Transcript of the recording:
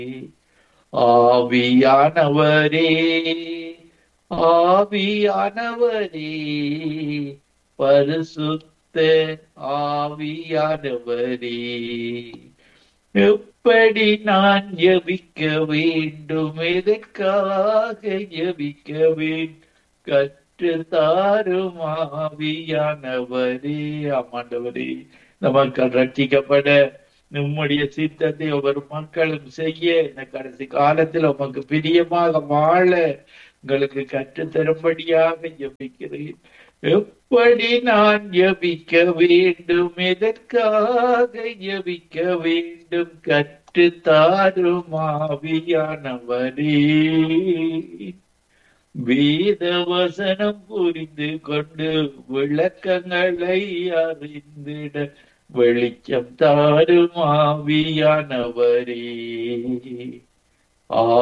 ஆவியானவரே ஆவியானவரே பரிசுத்த ஆவியானவரே எப்படி நான் ஜபிக்க வேண்டும் எதற்காக ஜபிக்க வேண்டும் கற்று தாரும் ஆவியானவரே ஆமாண்டவரே இந்த மக்கள் ரட்சிக்கப்பட நம்முடைய சித்தத்தை ஒவ்வொரு மக்களும் செய்ய இந்த கடைசி காலத்தில் உமக்கு பிரியமாக வாழ உங்களுக்கு கற்றுத்தரும்படியாக ஜபிக்கிறேன் எப்படி நான் ஜபிக்க வேண்டும் எதற்காக ஜபிக்க வேண்டும் கற்று தாரும் ஆவியானவரே வேத வசனம் புரிந்து கொண்டு விளக்கங்களை அறிந்திட வெளிச்சம் தாரும் ஆவியானவரே ஆ